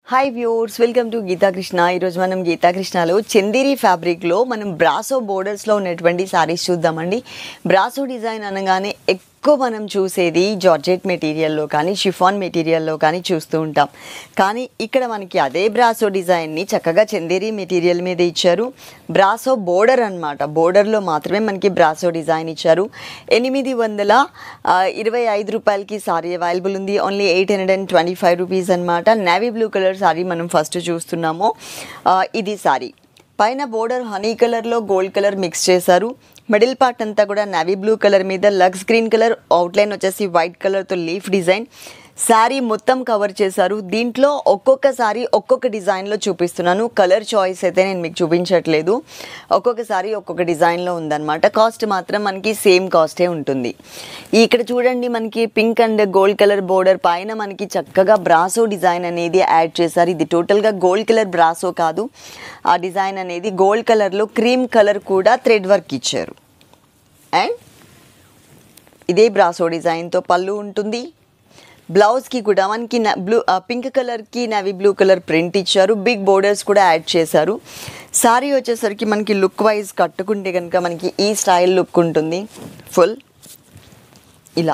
hi viewers welcome to Geethakrishna ఈరోజు మనం గీతాకృష్ణలో చందేరి ఫ్యాబ్రిక్లో మనం బ్రాసో బోర్డర్స్లో ఉన్నటువంటి శారీస్ చూద్దామండి బ్రాసో డిజైన్ అనగానే ఎక్కువ మనం చూసేది జార్జెట్ మెటీరియల్లో కానీ షిఫాన్ మెటీరియల్లో కానీ చూస్తూ ఉంటాం కానీ ఇక్కడ మనకి అదే బ్రాసో డిజైన్ని చక్కగా చందేరి మెటీరియల్ మీద ఇచ్చారు బ్రాసో బోర్డర్ అనమాట బోర్డర్లో మాత్రమే మనకి బ్రాసో డిజైన్ ఇచ్చారు ఎనిమిది వందల ఆ, ఇరవై ఐదు రూపాయలకి సారీ అవైలబుల్ ఉంది only eight hundred and twenty five rupees అనమాట నేవీ బ్లూ కలర్ సారీ మనం ఫస్ట్ చూస్తున్నాము ఆ, ఇది సారీ పైన బోర్డర్ హనీ కలర్లో గోల్డ్ కలర్ మిక్స్ చేశారు మిడిల్ పార్ట్ అంతా కూడా నేవీ బ్లూ కలర్ మీద లక్స్ గ్రీన్ కలర్ అవుట్లైన్ వచ్చేసి వైట్ కలర్తో లీఫ్ డిజైన్ శారీ మొత్తం కవర్ చేశారు దీంట్లో ఒక్కొక్క సారీ ఒక్కొక్క డిజైన్లో చూపిస్తున్నాను కలర్ చాయిస్ అయితే నేను మీకు చూపించట్లేదు ఒక్కొక్క సారీ ఒక్కొక్క డిజైన్లో ఉందన్నమాట కాస్ట్ మాత్రం మనకి సేమ్ కాస్టే ఉంటుంది ఇక్కడ చూడండి మనకి pink and gold colour border పైన మనకి చక్కగా బ్రాసో డిజైన్ అనేది యాడ్ చేశారు ఇది టోటల్గా గోల్డ్ కలర్ బ్రాసో కాదు ఆ డిజైన్ అనేది గోల్డ్ కలర్లో క్రీమ్ కలర్ కూడా థ్రెడ్ వర్క్ ఇచ్చారు అండ్ ఇదే బ్రాసో డిజైన్తో పళ్ళు ఉంటుంది బ్లౌజ్కి కూడా మనకి న- బ్లూ ఆ, పింక్ కలర్కి నవీ బ్లూ కలర్ ప్రింట్ ఇచ్చారు బిగ్ బోర్డర్స్ కూడా యాడ్ చేశారు సారీ వచ్చేసరికి మనకి లుక్ వైజ్ కట్టుకుంటే కనుక మనకి ఈ స్టైల్ లుక్ ఉంటుంది ఫుల్ ఇలా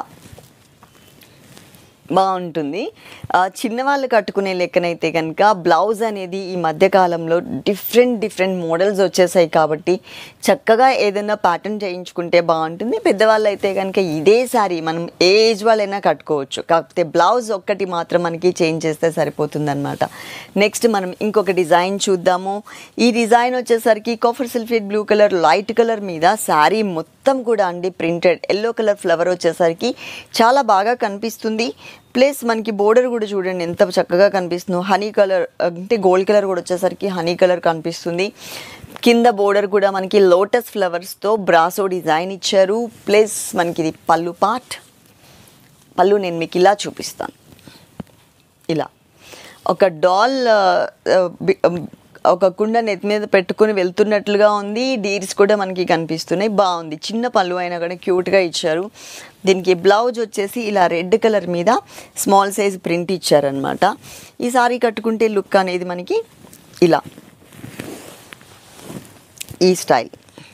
బాగుంటుంది ఆ, చిన్నవాళ్ళు కట్టుకునే లెక్కనైతే కనుక బ్లౌజ్ అనేది ఈ మధ్య కాలంలో డిఫరెంట్ డిఫరెంట్ మోడల్స్ వచ్చేసాయి కాబట్టి చక్కగా ఏదైనా ప్యాటర్న్ చేయించుకుంటే బాగుంటుంది పెద్దవాళ్ళు అయితే కనుక ఇదే సారీ మనం ఏ ఏజ్ వాళ్ళైనా కట్టుకోవచ్చు కాకపోతే బ్లౌజ్ ఒక్కటి మాత్రం మనకి చేంజ్ చేస్తే సరిపోతుంది అనమాట నెక్స్ట్ మనం ఇంకొక డిజైన్ చూద్దాము ఈ డిజైన్ వచ్చేసరికి copper sulphate blue colour light colour మీద శారీ మొత్తం కూడా అండి ప్రింటెడ్ ఎల్లో కలర్ ఫ్లవర్ వచ్చేసరికి చాలా బాగా కనిపిస్తుంది ప్లస్ మనకి బోర్డర్ కూడా చూడండి ఎంత చక్కగా కనిపిస్తుందో హనీ కలర్ అంటే గోల్డ్ కలర్ కూడా వచ్చేసరికి హనీ కలర్ కనిపిస్తుంది కింద బోర్డర్ కూడా మనకి లోటస్ ఫ్లవర్స్తో బ్రాసో డిజైన్ ఇచ్చారు ప్లస్ మనకి ఇది పళ్ళు పార్ట్ పళ్ళు నేను మీకు ఇలా చూపిస్తాను ఇలా ఒక డాల్ ఆ, ఆ, బి- ఆ, ఒక కుండ నెత్తి మీద పెట్టుకుని వెళ్తున్నట్లుగా ఉంది డీర్స్ కూడా మనకి కనిపిస్తున్నాయి బాగుంది చిన్న పళ్ళు అయినా కూడా క్యూట్గా ఇచ్చారు దీనికి బ్లౌజ్ వచ్చేసి ఇలా రెడ్ కలర్ మీద స్మాల్ సైజ్ ప్రింట్ ఇచ్చారనమాట ఈ సారీ కట్టుకుంటే లుక్ అనేది మనకి ఇలా ఈ స్టైల్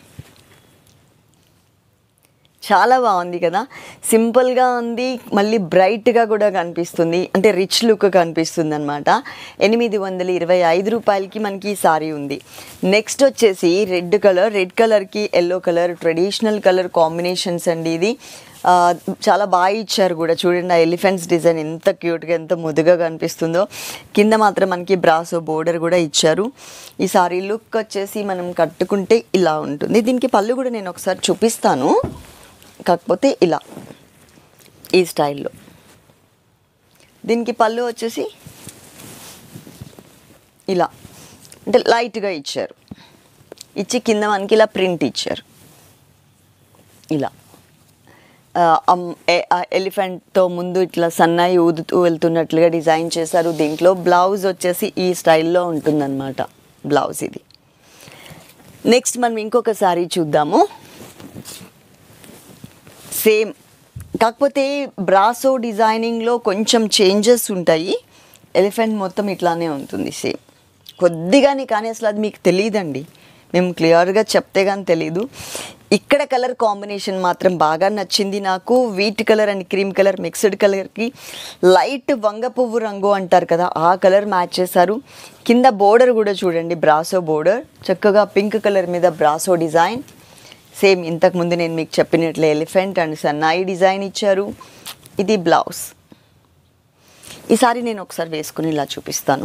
చాలా బాగుంది కదా సింపుల్గా ఉంది మళ్ళీ బ్రైట్గా కూడా కనిపిస్తుంది అంటే రిచ్ లుక్ కనిపిస్తుంది అనమాట ఎనిమిది వందల ఇరవై ఐదు రూపాయలకి మనకి ఈ సారీ ఉంది నెక్స్ట్ వచ్చేసి రెడ్ కలర్ రెడ్ కలర్కి yellow colour traditional colour combinations అండి ఇది ఆ, చాలా బాగా ఇచ్చారు కూడా చూడండి ఆ ఎలిఫెంట్స్ డిజైన్ ఎంత క్యూట్గా ఎంత ముదుగా కనిపిస్తుందో కింద మాత్రం మనకి బ్రాసో బోర్డర్ కూడా ఇచ్చారు ఈ సారీ లుక్ వచ్చేసి మనం కట్టుకుంటే ఇలా ఉంటుంది దీనికి పళ్ళు కూడా నేను ఒకసారి చూపిస్తాను కాకపోతే ఇలా ఈ స్టైల్లో దీనికి పళ్ళు వచ్చేసి ఇలా అంటే లైట్గా ఇచ్చారు ఇచ్చి కింద మనకి ఇలా ప్రింట్ ఇచ్చారు ఇలా ఆ, అమ్- ఏ- ఆ ఎలిఫెంట్తో ముందు ఇట్లా సన్నాయి ఊదుతూ వెళ్తున్నట్లుగా డిజైన్ చేశారు దీంట్లో బ్లౌజ్ వచ్చేసి ఈ స్టైల్లో ఉంటుందన్నమాట బ్లౌజ్ ఇది నెక్స్ట్ మనం ఇంకొక సారీ చూద్దాము సేమ్ కాకపోతే బ్రాసో డిజైనింగ్లో కొంచెం చేంజెస్ ఉంటాయి ఎలిఫెంట్ మొత్తం ఇట్లానే ఉంటుంది సేమ్ కొద్దిగానే కానీ అసలు అది మీకు తెలియదండి మేము క్లియర్గా చెప్తే కానీ తెలీదు ఇక్కడ కలర్ కాంబినేషన్ మాత్రం బాగా నచ్చింది నాకు wheat colour and cream colour mixed కలర్కి లైట్ వంగ పువ్వు రంగు అంటారు కదా ఆ కలర్ మ్యాచ్ చేశారు కింద బోర్డర్ కూడా చూడండి బ్రాసో బోర్డర్ చక్కగా పింక్ కలర్ మీద బ్రాసో డిజైన్ సేమ్ ఇంతకుముందు నేను మీకు చెప్పినట్లే ఎలిఫెంట్ అండ్ సన్నాయి డిజైన్ ఇచ్చారు ఇది బ్లౌజ్ ఈసారి నేను ఒకసారి వేసుకుని ఇలా చూపిస్తాను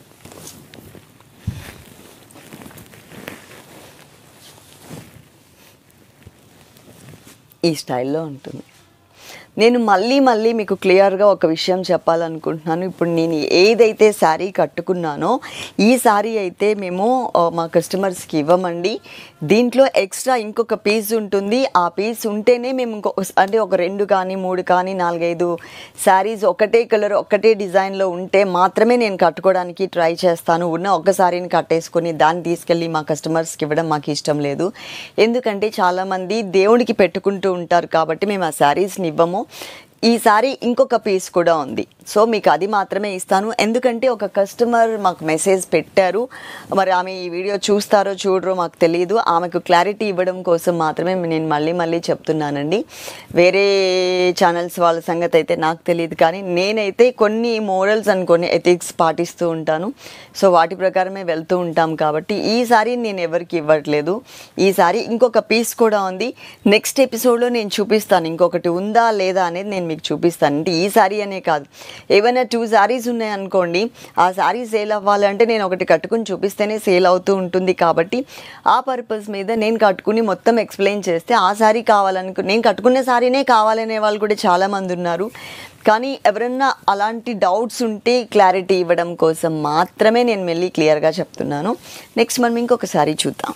ఈ స్టైల్లో ఉంటుంది నేను మళ్ళీ మళ్ళీ మీకు క్లియర్గా ఒక విషయం చెప్పాలనుకుంటున్నాను ఇప్పుడు నేను ఏదైతే శారీ కట్టుకున్నానో ఈ శారీ అయితే మేము ఆ, మా కస్టమర్స్కి ఇవ్వమండి దీంట్లో ఎక్స్ట్రా ఇంకొక పీస్ ఉంటుంది ఆ పీస్ ఉంటేనే మేము ఇంకో అంటే ఒక రెండు కానీ మూడు కానీ నాలుగైదు శారీస్ ఒకటే కలర్ ఒకటే డిజైన్లో ఉంటే మాత్రమే నేను కట్టుకోవడానికి ట్రై చేస్తాను ఉన్న ఒక శారీని కట్టేసుకొని దాన్ని తీసుకెళ్ళి మా కస్టమర్స్కి ఇవ్వడం మాకు ఇష్టం లేదు ఎందుకంటే చాలామంది దేవుడికి పెట్టుకుంటూ ఉంటారు కాబట్టి మేము ఆ శారీస్ని ఇవ్వము ఈ సారీ ఇంకొక పీస్ కూడా ఉంది సో మీకు అది మాత్రమే ఇస్తాను ఎందుకంటే ఒక కస్టమర్ మాకు మెసేజ్ పెట్టారు మరి ఆమె ఈ వీడియో చూస్తారో చూడరో మాకు తెలియదు ఆమెకు క్లారిటీ ఇవ్వడం కోసం మాత్రమే నేను మళ్ళీ మళ్ళీ చెప్తున్నానండి వేరే ఛానల్స్ వాళ్ళ సంగతి అయితే నాకు తెలియదు కానీ నేనైతే కొన్ని మోరల్స్ అండ్ కొన్ని ఎథిక్స్ పాటిస్తూ ఉంటాను సో వాటి ప్రకారమే వెళ్తూ ఉంటాం కాబట్టి ఈసారి నేను ఎవరికి ఇవ్వట్లేదు ఈసారి ఇంకొక పీస్ కూడా ఉంది నెక్స్ట్ ఎపిసోడ్లో నేను చూపిస్తాను ఇంకొకటి ఉందా లేదా అనేది నేను మీకు చూపిస్తాను అంటే ఈ సారీ అనే కాదు ఏమైనా టూ శారీస్ ఉన్నాయనుకోండి ఆ శారీ సేల్ అవ్వాలంటే నేను ఒకటి కట్టుకుని చూపిస్తేనే సేల్ అవుతూ ఉంటుంది కాబట్టి ఆ పర్పస్ మీద నేను కట్టుకుని మొత్తం ఎక్స్ప్లెయిన్ చేస్తే ఆ శారీ కావాలనుకు నేను కట్టుకునే శారీనే కావాలనే వాళ్ళు కూడా చాలామంది ఉన్నారు కానీ ఎవరన్నా అలాంటి డౌట్స్ ఉంటే క్లారిటీ ఇవ్వడం కోసం మాత్రమే నేను మళ్ళీ క్లియర్గా చెప్తున్నాను నెక్స్ట్ మనం ఇంకొక శారీ చూద్దాం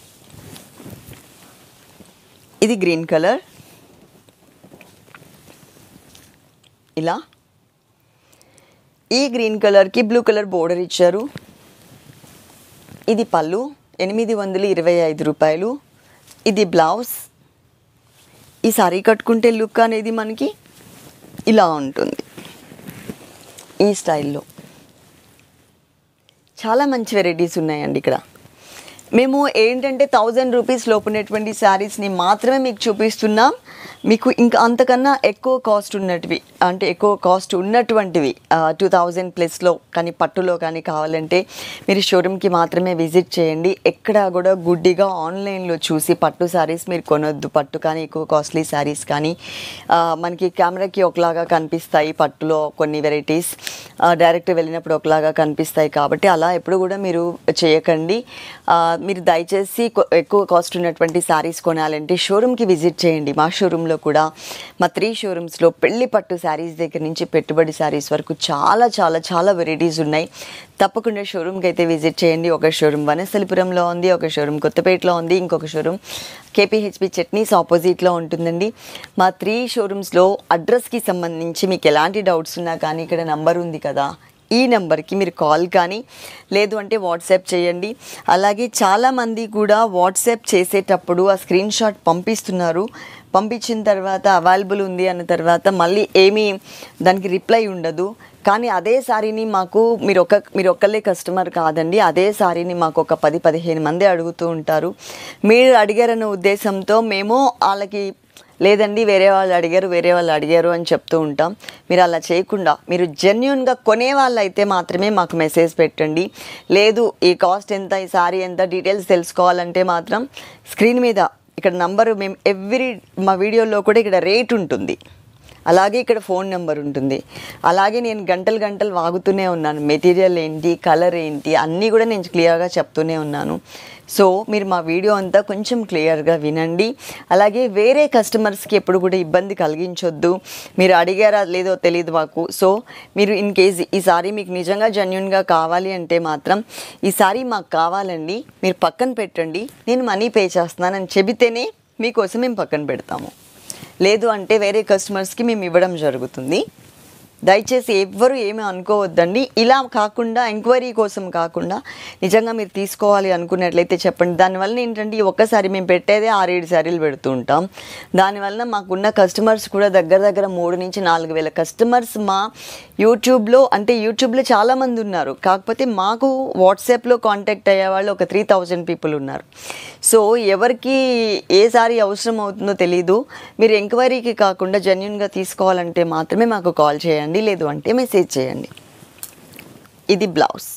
ఇది గ్రీన్ కలర్ ఇలా ఈ గ్రీన్ కలర్కి బ్లూ కలర్ బోర్డర్ ఇచ్చారు ఇది పళ్ళు ఎనిమిది వందల ఇరవై ఐదు రూపాయలు ఇది బ్లౌజ్ ఈ సారీ కట్టుకుంటే లుక్ అనేది మనకి ఇలా ఉంటుంది ఈ స్టైల్లో చాలా మంచి వెరైటీస్ ఉన్నాయండి ఇక్కడ మేము ఏంటంటే థౌజండ్ రూపీస్ లోపునేటువంటి శారీస్ని మాత్రమే మీకు చూపిస్తున్నాం మీకు ఇంకా అంతకన్నా ఎక్కువ కాస్ట్ ఉన్నటివి అంటే ఎక్కువ కాస్ట్ ఉన్నటువంటివి టూ థౌజండ్ ప్లస్లో కానీ పట్టులో కానీ కావాలంటే మీరు షోరూమ్కి మాత్రమే విజిట్ చేయండి ఎక్కడ కూడా గుడ్డిగా ఆన్లైన్లో చూసి పట్టు శారీస్ మీరు కొనొద్దు పట్టు కానీ ఎక్కువ కాస్ట్లీ శారీస్ కానీ ఆ, మనకి కెమెరాకి ఒకలాగా కనిపిస్తాయి పట్టులో కొన్ని వెరైటీస్ డైరెక్ట్ వెళ్ళినప్పుడు ఒకలాగా కనిపిస్తాయి కాబట్టి అలా ఎప్పుడు కూడా మీరు చేయకండి ఆ, మీరు దయచేసి కొ- ఎక్కువ కాస్ట్ ఉన్నటువంటి శారీస్ కొనాలంటే షోరూమ్కి విజిట్ చేయండి మా షోరూంలో కూడా మా త్రీ షోరూమ్స్లో పెళ్లి పట్టు శారీస్ దగ్గర నుంచి పెట్టుబడి శారీస్ వరకు చాలా చాలా చాలా వెరైటీస్ ఉన్నాయి తప్పకుండా షోరూమ్కి అయితే విజిట్ చేయండి ఒక షోరూమ్ వనస్థలిపురంలో ఉంది ఒక షోరూమ్ కొత్తపేటలో ఉంది ఇంకొక షోరూమ్ కేపీహెచ్పి చట్నీస్ ఆపోజిట్లో ఉంటుందండి మా త్రీ షోరూమ్స్లో అడ్రస్కి సంబంధించి మీకు ఎలాంటి డౌట్స్ ఉన్నా కానీ ఇక్కడ నంబర్ ఉంది కదా ఈ నెంబర్కి మీరు కాల్ కానీ లేదు అంటే వాట్సాప్ చేయండి అలాగే చాలామంది కూడా వాట్సాప్ చేసేటప్పుడు ఆ స్క్రీన్ షాట్ పంపిస్తున్నారు పంపించిన తర్వాత అవైలబుల్ ఉంది అన్న తర్వాత మళ్ళీ ఏమీ దానికి రిప్లై ఉండదు కానీ అదే సారీని మాకు మీరు ఒక మీరు ఒక్కళ్ళే కస్టమర్ కాదండి అదే సారీని మాకు ఒక పది పదిహేను మంది అడుగుతూ ఉంటారు మీరు అడిగారన్న ఉద్దేశంతో మేము వాళ్ళకి లేదండి వేరే వాళ్ళు అడిగారు వేరే వాళ్ళు అడిగారు అని చెప్తూ ఉంటాం మీరు అలా చేయకుండా మీరు జెన్యున్గా కొనే వాళ్ళు అయితే మాత్రమే మాకు మెసేజ్ పెట్టండి లేదు ఈ కాస్ట్ ఎంత ఈ సారీ ఎంత డీటెయిల్స్ తెలుసుకోవాలంటే మాత్రం స్క్రీన్ మీద ఇక్కడ నంబరు మేము ఎవ్రీ మా వీడియోలో కూడా ఇక్కడ రేట్ ఉంటుంది అలాగే ఇక్కడ ఫోన్ నెంబర్ ఉంటుంది అలాగే నేను గంటలు గంటలు వాగుతూనే ఉన్నాను మెటీరియల్ ఏంటి కలర్ ఏంటి అన్నీ కూడా నేను క్లియర్గా చెప్తూనే ఉన్నాను సో మీరు మా వీడియో అంతా కొంచెం క్లియర్గా వినండి అలాగే వేరే కస్టమర్స్కి ఎప్పుడు కూడా ఇబ్బంది కలిగించొద్దు మీరు అడిగారా లేదో తెలియదు మాకు సో మీరు ఇన్ కేస్ ఈ సారీ మీకు నిజంగా జెన్యున్గా కావాలి అంటే మాత్రం ఈ సారీ మాకు కావాలండి మీరు పక్కన పెట్టండి నేను మనీ పే చేస్తున్నానని చెబితేనే మీకోసం మేము పక్కన పెడతాము లేదు అంటే వేరే కస్టమర్స్కి మేము ఇవ్వడం జరుగుతుంది దయచేసి ఎవ్వరు ఏమీ అనుకోవద్దండి ఇలా కాకుండా ఎంక్వైరీ కోసం కాకుండా నిజంగా మీరు తీసుకోవాలి అనుకున్నట్లయితే చెప్పండి దానివల్ల ఏంటంటే ఈ ఒక్కసారి మేము పెట్టేదే ఆరేడు శారీలు పెడుతూ ఉంటాం దానివల్ల మాకున్న కస్టమర్స్ కూడా దగ్గర దగ్గర మూడు నుంచి నాలుగు వేల కస్టమర్స్ మా యూట్యూబ్లో అంటే యూట్యూబ్లో చాలామంది ఉన్నారు కాకపోతే మాకు వాట్సాప్లో కాంటాక్ట్ అయ్యే వాళ్ళు ఒక త్రీ థౌజండ్ పీపుల్ ఉన్నారు సో ఎవరికి ఏ సారీ అవసరం అవుతుందో తెలీదు మీరు ఎంక్వైరీకి కాకుండా జెన్యున్గా తీసుకోవాలంటే మాత్రమే మాకు కాల్ చేయండి లేదు అంటే మెసేజ్ చేయండి ఇది బ్లౌజ్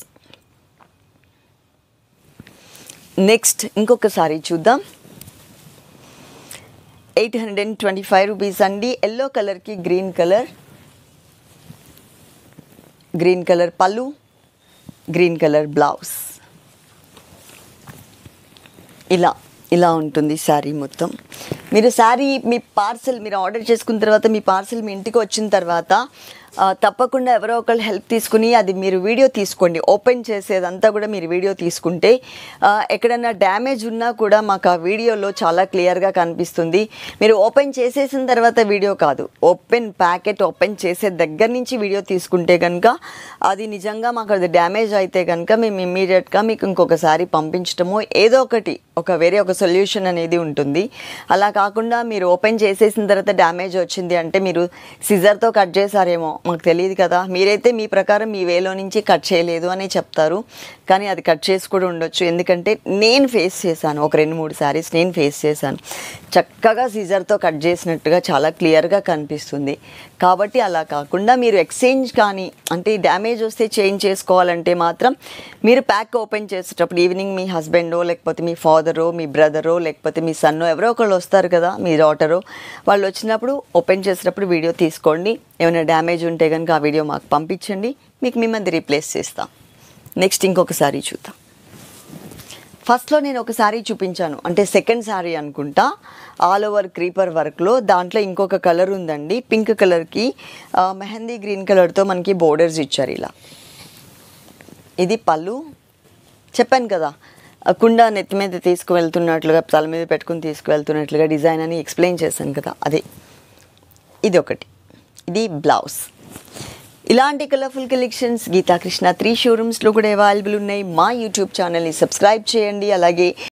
నెక్స్ట్ ఇంకొక సారీ చూద్దాం eight hundred and twenty five rupees అండి ఎల్లో కలర్కి గ్రీన్ కలర్ గ్రీన్ కలర్ పళ్ళు గ్రీన్ కలర్ బ్లౌజ్ ఇలా ఇలా ఉంటుంది శారీ మొత్తం మీరు శారీ మీ పార్సల్ మీరు ఆర్డర్ చేసుకున్న తర్వాత మీ పార్సల్ మీ ఇంటికి వచ్చిన తర్వాత ఆ, తప్పకుండా ఎవరో ఒకళ్ళు హెల్ప్ తీసుకుని అది మీరు వీడియో తీసుకోండి ఓపెన్ చేసేదంతా కూడా మీరు వీడియో తీసుకుంటే ఆ, ఎక్కడన్నా డ్యామేజ్ ఉన్నా కూడా మాకు ఆ వీడియోలో చాలా క్లియర్గా కనిపిస్తుంది మీరు ఓపెన్ చేసేసిన తర్వాత వీడియో కాదు ఓపెన్ ప్యాకెట్ ఓపెన్ చేసే దగ్గర నుంచి వీడియో తీసుకుంటే కనుక అది నిజంగా మాకు అది డ్యామేజ్ అయితే కనుక మేము ఇమ్మీడియట్గా మీకు ఇంకొకసారి పంపించడము ఏదో ఒకటి ఒక వేరే ఒక సొల్యూషన్ అనేది ఉంటుంది అలా కాకుండా మీరు ఓపెన్ చేసేసిన తర్వాత డ్యామేజ్ వచ్చింది అంటే మీరు సిజర్తో కట్ చేశారేమో మాకు తెలియదు కదా మీరైతే మీ ప్రకారం మీ వేలో నుంచి కట్ చేయలేదు అని చెప్తారు కానీ అది కట్ చేసి కూడా ఉండొచ్చు ఎందుకంటే నేను ఫేస్ చేశాను ఒక రెండు మూడు శారీస్ నేను ఫేస్ చేశాను చక్కగా సీజర్తో కట్ చేసినట్టుగా చాలా క్లియర్గా కనిపిస్తుంది కాబట్టి అలా కాకుండా మీరు ఎక్స్చేంజ్ కానీ అంటే డ్యామేజ్ వస్తే చేంజ్ చేసుకోవాలంటే మాత్రం మీరు ప్యాక్ ఓపెన్ చేసేటప్పుడు ఈవినింగ్ మీ హస్బెండో లేకపోతే మీ ఫాదరో మీ బ్రదరో లేకపోతే మీ సన్నో ఎవరో ఒకళ్ళు వస్తారు కదా మీ డాటరో వాళ్ళు వచ్చినప్పుడు ఓపెన్ చేసేటప్పుడు వీడియో తీసుకోండి ఏమైనా డ్యామేజ్ ఉంటే కనుక ఆ వీడియో మాకు పంపించండి మీకు మిమ్మల్ని రీప్లేస్ చేస్తాం నెక్స్ట్ ఇంకొక సారీ చూద్దాం ఫస్ట్లో నేను ఒక శారీ చూపించాను అంటే సెకండ్ శారీ అనుకుంటా ఆల్ ఓవర్ క్రీపర్ వర్క్లో దాంట్లో ఇంకొక కలర్ ఉందండి పింక్ కలర్కి ఆ, మెహందీ గ్రీన్ కలర్తో మనకి బోర్డర్స్ ఇచ్చారు ఇలా ఇది పళ్ళు చెప్పాను కదా ఆ కుండ నెత్తి మీద తీసుకువెళ్తున్నట్లుగా తల మీద పెట్టుకుని తీసుకువెళ్తున్నట్లుగా డిజైన్ అని ఎక్స్ప్లెయిన్ చేశాను కదా అదే ఇది ఒకటి ఇది బ్లౌజ్ ఇలాంటి కలర్ఫుల్ కలెక్షన్స్ గీతాకృష్ణ త్రీ షోరూమ్స్లో కూడా అవైలబుల్ ఉన్నాయి మా యూట్యూబ్ ఛానల్ని సబ్స్క్రైబ్ చేయండి అలాగే